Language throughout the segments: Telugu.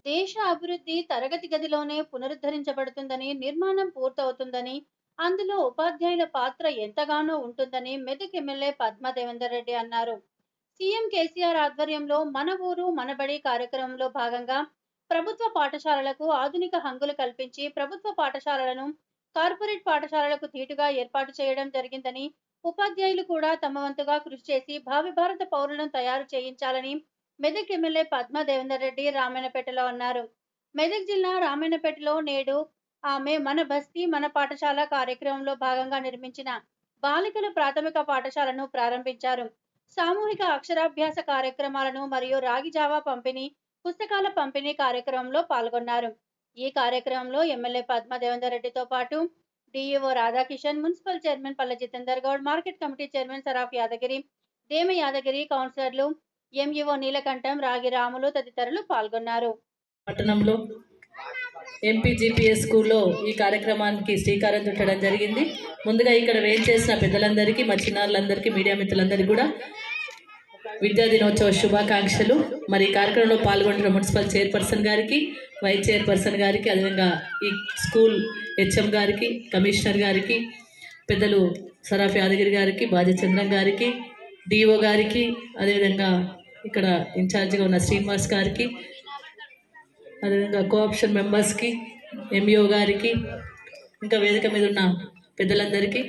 దేశ అభివృద్ధి తరగతి గదిలోనే పునరుద్ధరించబడుతుందని నిర్మాణం పూర్తవుతుందని అందులో ఉపాధ్యాయుల పాత్ర ఎంతగానో ఉంటుందని మెదక్ ఎమ్మెల్యే పద్మా దేవేందర్ రెడ్డి అన్నారు సీఎం కేసీఆర్ ఆధ్వర్యంలో మన ఊరు మనబడి కార్యక్రమంలో భాగంగా ప్రభుత్వ పాఠశాలలకు ఆధునిక హంగులు కల్పించి ప్రభుత్వ పాఠశాలలను కార్పొరేట్ పాఠశాలలకు ధీటుగా ఏర్పాటు చేయడం జరిగిందని ఉపాధ్యాయులు కూడా తమ వంతుగా కృషి చేసి భావి భారత పౌరులను తయారు చేయించాలని మెదక్ ఎమ్మెల్యే పద్మా దేవేందర్ రెడ్డి రామాయణపేటలో అన్నారు మెదక్ జిల్లా రామాయణపేటలో నేడు ఆమె మన బస్తీ మన పాఠశాల కార్యక్రమంలో భాగంగా నిర్మించిన బాలికల ప్రాథమిక పాఠశాలను ప్రారంభించారు సామూహిక అక్షరాభ్యాస కార్యక్రమాలను మరియు రాగి జావా పంపిణీ పుస్తకాల పంపిణీ కార్యక్రమంలో పాల్గొన్నారు ఈ కార్యక్రమంలో ఎమ్మెల్యే పద్మా దేవేందర్ రెడ్డితో పాటు DEO Radhakishan municipal chairman Palle Jitender Goud market committee chairman Saraf Yadagiri Dema Yadagiri కౌన్సిలర్లు ఎంఈఓ నీలకంఠం రాగి రాములు తదితరులు పాల్గొన్నారు పట్టణంలో ఎంపీ జీపీఎస్ స్కూల్లో ఈ కార్యక్రమానికి శ్రీకారం చుట్టడం జరిగింది ముందుగా ఇక్కడ వేం చేసిన పెద్దలందరికీ మా చిన్నారులందరికీ మీడియా మిత్రులందరికీ కూడా విద్యా దినోత్సవ శుభాకాంక్షలు మరి ఈ కార్యక్రమంలో పాల్గొంటున్న మున్సిపల్ చైర్పర్సన్ గారికి వైస్ చైర్పర్సన్ గారికి అదేవిధంగా ఈ స్కూల్ హెచ్ఎం గారికి కమిషనర్ గారికి పెద్దలు సరాఫ్ యాదగిరి గారికి బాజచంద్రం గారికి డిఓ గారికి అదేవిధంగా ఇక్కడ ఇన్ఛార్జిగా ఉన్న శ్రీనివాస్ గారికి అదేవిధంగా కోఆప్షన్ మెంబర్స్కి ఎంఈఓ గారికి ఇంకా వేదిక మీద ఉన్న పెద్దలందరికీ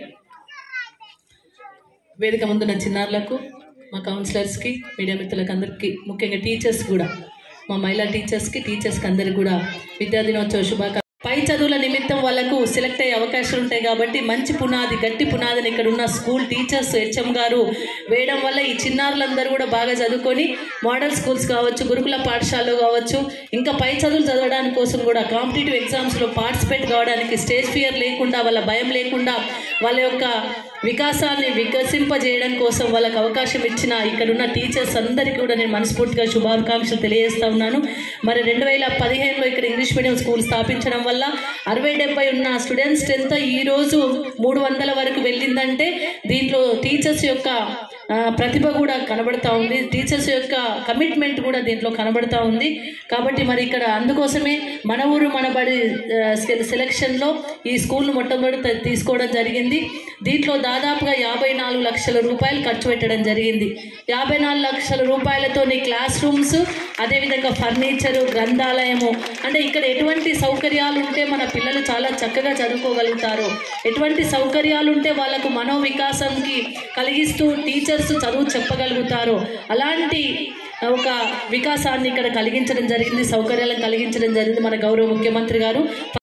వేదిక ముందున్న చిన్నారులకు మా కౌన్సిలర్స్కి మీడియా మిత్రులకు అందరికీ ముఖ్యంగా టీచర్స్ కూడా మా మహిళా టీచర్స్కి టీచర్స్కి అందరికీ కూడా విద్యా దినోత్సవ శుభాకాంక్షలు పై చదువుల నిమిత్తం వాళ్ళకు సెలెక్ట్ అయ్యే అవకాశాలు ఉంటాయి కాబట్టి మంచి పునాది గట్టి పునాదిని ఇక్కడ ఉన్న స్కూల్ టీచర్స్ హెచ్ఎం గారు వేయడం వల్ల ఈ చిన్నారులందరూ కూడా బాగా చదువుకొని మోడల్ స్కూల్స్ కావచ్చు గురుకుల పాఠశాలలో కావచ్చు ఇంకా పై చదువులు చదవడానికి కోసం కూడా కాంపిటేటివ్ ఎగ్జామ్స్లో పార్టిసిపేట్ కావడానికి స్టేజ్ ఫియర్ లేకుండా వాళ్ళ భయం లేకుండా వాళ్ళ యొక్క వికాసాన్ని వికసింపజేయడం కోసం వాళ్ళకి అవకాశం ఇచ్చిన ఇక్కడున్న టీచర్స్ అందరికీ కూడా నేను మనస్ఫూర్తిగా శుభాకాంక్షలు తెలియజేస్తా ఉన్నాను మరి రెండు వేల పదిహేనులో ఇక్కడ ఇంగ్లీష్ మీడియం స్కూల్ స్థాపించడం వల్ల అరవై డెబ్బై ఉన్న స్టూడెంట్స్ స్ట్రెంత్ ఈరోజు మూడు వందల వరకు వెళ్ళిందంటే దీంట్లో టీచర్స్ యొక్క ఆ, ప్రతిభ కూడా కనబడతా ఉంది టీచర్స్ యొక్క కమిట్మెంట్ కూడా దీంట్లో కనబడతా ఉంది కాబట్టి మరి ఇక్కడ అందుకోసమే మన ఊరు మన బడి సెలక్షన్లో ఈ స్కూల్ను మొట్టమొదటి తీసుకోవడం జరిగింది దీంట్లో దాదాపుగా యాభై నాలుగు లక్షల రూపాయలు ఖర్చు పెట్టడం జరిగింది యాభై నాలుగు లక్షల రూపాయలతో నీ క్లాస్ రూమ్స్ అదేవిధంగా ఫర్నిచరు గ్రంథాలయము అంటే ఇక్కడ ఎటువంటి సౌకర్యాలు ఉంటే మన పిల్లలు చాలా చక్కగా చదువుకోగలుగుతారు ఎటువంటి సౌకర్యాలు ఉంటే వాళ్ళకు మనోవికాసంకి కలిగిస్తూ టీచర్స్ చదువు చెప్పగలుగుతారో అలాంటి ఒక వికాసాన్ని ఇక్కడ కలిగించడం జరిగింది సౌకర్యాలను కలిగించడం జరిగింది మన గౌరవ ముఖ్యమంత్రి గారు